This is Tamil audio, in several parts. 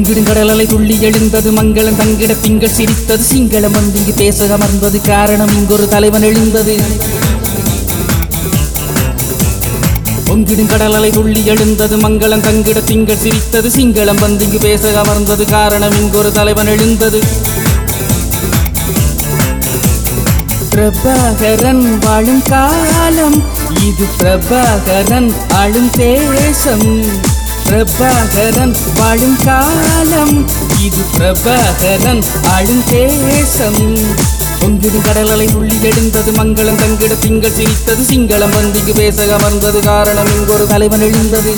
பொங்கிடும் அலை துள்ளி எழுந்தது மங்களம் தங்கிட திங்கள் சிரித்தது சிங்களம் வந்து இங்கு பேச அமர்ந்தது காரணம் இங்கொரு தலைவன் எழுந்தது பொங்கிடும் அலை துள்ளி எழுந்தது மங்களம் தங்கிட திங்கள் சிரித்தது சிங்களம் வந்து இங்கு பேச அமர்ந்தது காரணம் இங்கொரு தலைவன் எழுந்தது பிரபாகரன் வாழும் காலம் இது பிரபாகரன் ஆளும் தேசம் பிரபாகரன் வாழும் காலம் இது பிரபாகரன் ஆளும் தேசம் பொங்கிடும் கடலலை துள்ளி எழுந்தது மங்களம் தங்கிட திங்கள் சிரித்தது சிங்களம் வந்து இங்கு பேச அமர்ந்தது காரணம் இங்கொரு தலைவன் எழுந்தது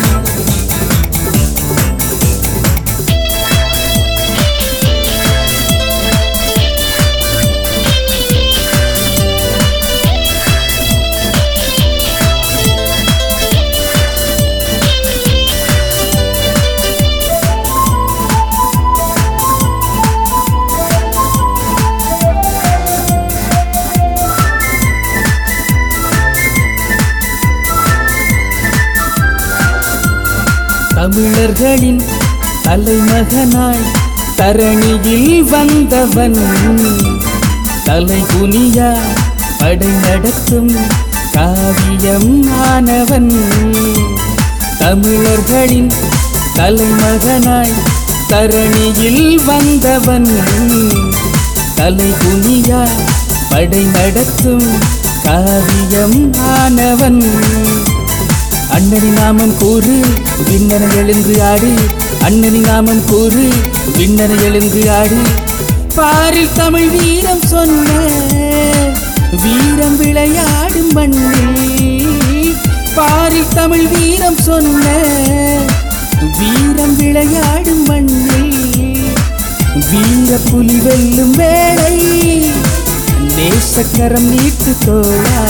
தமிழர்களின் தலைமகனாய் தரணியில் வந்தவன் தலைகுனியா படை நடத்தும் காவியம் ஆனவன் தமிழர்களின் தலைமகனாய் தரணியில் வந்தவன் தலைகுனியா படை நடத்தும் காவியம் ஆனவன் அண்ணனின் நாமம் கூறு விண்ணனை எழுந்து ஆடு அண்ணனின் நாமம் கூறு விண்ணனை எழுந்து ஆடு பாரில் தமிழ் வீரம் சொன்ன வீரம் விளையாடும் மண்ணில் பாரில் தமிழ் வீரம் சொன்ன வீரம் விளையாடும் மண்ணில் வீர புலி வெல்லும் வேளை நேசக்கரம் நீட்டு தோழா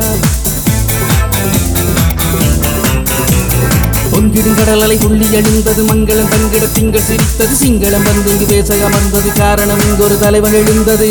பொங்கிடும் கடலலை புள்ளி எழுந்தது மங்களம் தங்கிட திங்கள் சிரித்தது சிங்களம் வந்து இங்கு பேச அமர்ந்தது காரணம் இங்கொரு தலைவன் எழுந்தது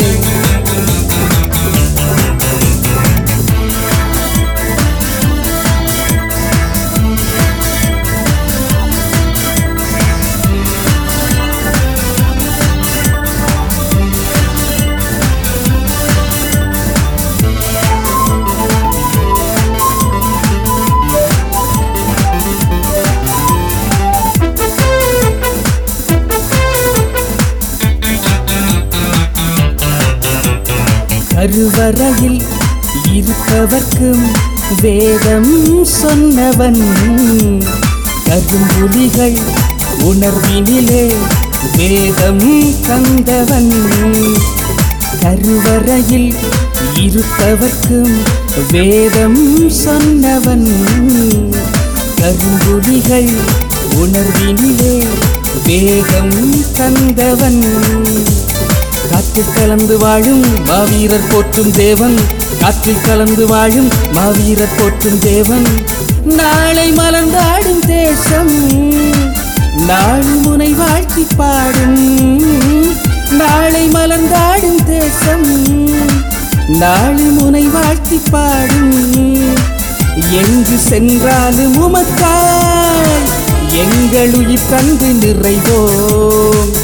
கருவறையில் இருப்பவர்க்கும் வேதம் சொன்னவன் கரும்புலிகள் உணர்வினிலே வேதம் தந்தவன் கருவறையில் இருப்பவர்க்கும் வேதம் சொன்னவன் கரும்புலிகள் உணர்வினிலே வேகம் தந்தவன் காற்றில் கலந்து வாழும் மாவீரர் போற்றும் தேவன் காற்றில் கலந்து வாழும் மாவீரர் போற்றும் தேவன் நாளை மலர்ந்தாடும் தேசம் நாளை முனை வாழ்த்தி பாடும் நாளை மலர்ந்தாடும் தேசம் நாளை முனை வாழ்த்தி பாடும் எங்கு சென்றாலும் உமக்காய் எங்கள் உயிர் தந்து நிறைவோம்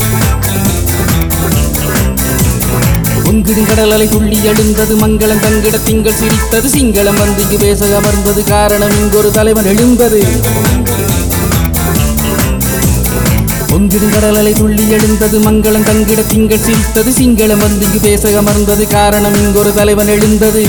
பொங்கிடும் கடலலை துள்ளி எழுந்தது மங்களம் தங்கிட திங்கள் சிரித்தது சிங்களம் வந்து இங்கு பேச அமர்ந்தது காரணம் இங்கொரு தலைவன் எழுந்தது பொங்கிடும் கடலலை துள்ளி எழுந்தது மங்களம் தங்கிட திங்கள் சிரித்தது சிங்களம் வந்து இங்கு பேச அமர்ந்தது காரணம் இங்கொரு தலைவன் எழுந்தது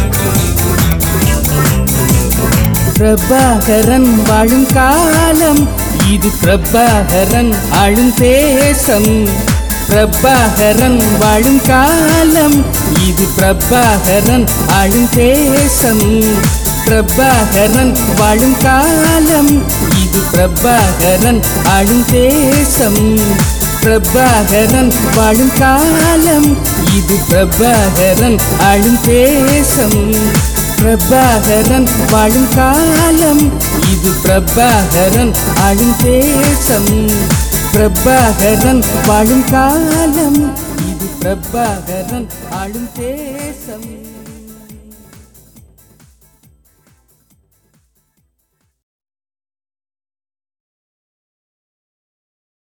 பிரபாகரன் வாழும் காலம் இது பிரபாகரன் ஆளும் தேசம் பிரபாகரன் வாழும் காலம் இது பிரபாகரன் ஆளும் தேசம் பிரபாகரன் வாழும் காலம் இது பிரபாகரன் ஆளும் தேசம் பிரபாகரன் வாழும் காலம் இது பிரபாகரன் ஆளும் தேசம் பிரபாகரன் வாழும் காலம் இது பிரபாகரன் ஆளும் தேசம் பிரபாகரன் வாழும் காலம் இது பிரபாகரன் ஆளும் தேசம்